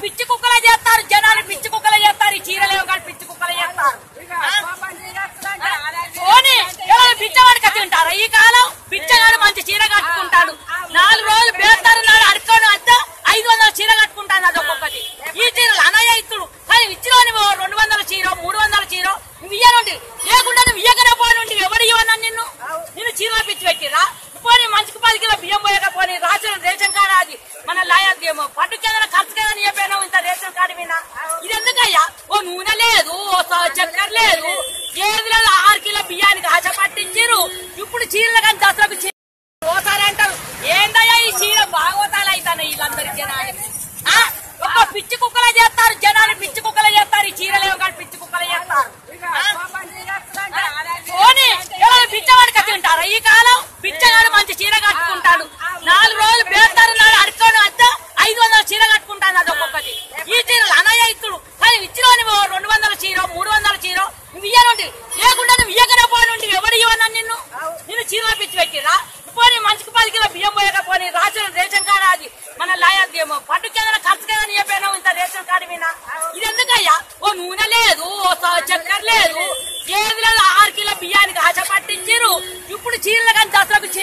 పిచ్చి కుక్కలే చేస్తారు జనాలు పిచ్చి కుక్కలే చేస్తారు ఈ చీరలేమో కానీ పిచ్చి కుక్కలే చేస్తారు పోనీ ఎవరు పిచ్చవాడు కట్టింటారా ఈ కాలం పిచ్చగాడు మంచి చీర కట్టుకుంటాడు నాలుగు రోజులు బేస్తారు నాడు అడుకోడు అంతా ఐదు వందల చీర కట్టుకుంటాను అది ఒక్కొక్కటి ఈ చీరలు అనయ్య ఇస్తుడు కానీ ఇచ్చిన రెండు వందల చీర మూడు వందల చీర నువ్వు ఇయ్యనుండి లేకుండా నువ్వు ఇయ్యకనే పోనుండి ఎవరు ఇవ్వను నిన్ను నిన్ను చీర పిచ్చి పెట్టిరా పోనీ మంచికి పది కిలో బియ్యం పోయాక పోనీ రాసిన రేషన్ కార్డు అది మన లాయాదేమో పట్టు కేంద్రం ఖర్చు కేంద్రం చెప్పాను ఇంత రేషన్ కార్డు వినా ఇది ఎందుకయ్యా ఓ నూనె లేదు ఓ స- చక్కెర లేదు ఏది లేదు ఆరు కిలో బియ్యానికి ఆశ పట్టించారు ఇప్పుడు చీరలు కానీ దసరాకు చీ- ఓసారి అంటారు ఏందయ్యా ఈ చీర బాగోతాలు అవుతాయి వీళ్ళందరి జనానికి ఆ? ఒక్క పిచ్చి కుక్కలే చేస్తారు జనాలు పిచ్చి కుక్కలే చేస్తారు ఈ చీరలేమో కానీ పిచ్చి కుక్కలే చేస్తారు ఆ? పోనీ ఎవరు పిచ్చవాడు కట్టింటారా ఈ కాలం పిచ్చగాడు మంచి చీర కట్టుకుంటాడు నాలుగు రోజులు బేస్తారు నాడు అడుకోడు అంతా ఐదు వందల చీర కట్టుకుంటాను అది ఒక్కొక్కటి ఈ చీరలు అనయ్య ఇస్తుడు కానీ ఇచ్చిన రెండు వందల చీర మూడు వందల చీర నువ్వు ఇయ్యనుండి లేకుండా నువ్వు ఇయ్యకనే పోనుండి ఎవరు ఇవ్వను నిన్ను నిన్ను చీర పిచ్చి పెట్టిరా పోనీ మంచికి పది కిలో బియ్యం పోయాక పోనీ రాసిన రేషన్ కార్డు అది మన లాయాదేమో పట్టు కేంద్రం ఖర్చు కేంద్రం చెప్పాను ఇంత రేషన్ కార్డు వినా ఇది ఎందుకయ్యా ఓ నూనె లేదు ఓ స- చక్కెర లేదు ఏది లేదు ఆరు కిలో బియ్యానికి ఆశ పట్టించారు ఇప్పుడు చీరలు కానీ దసరాకు చీ-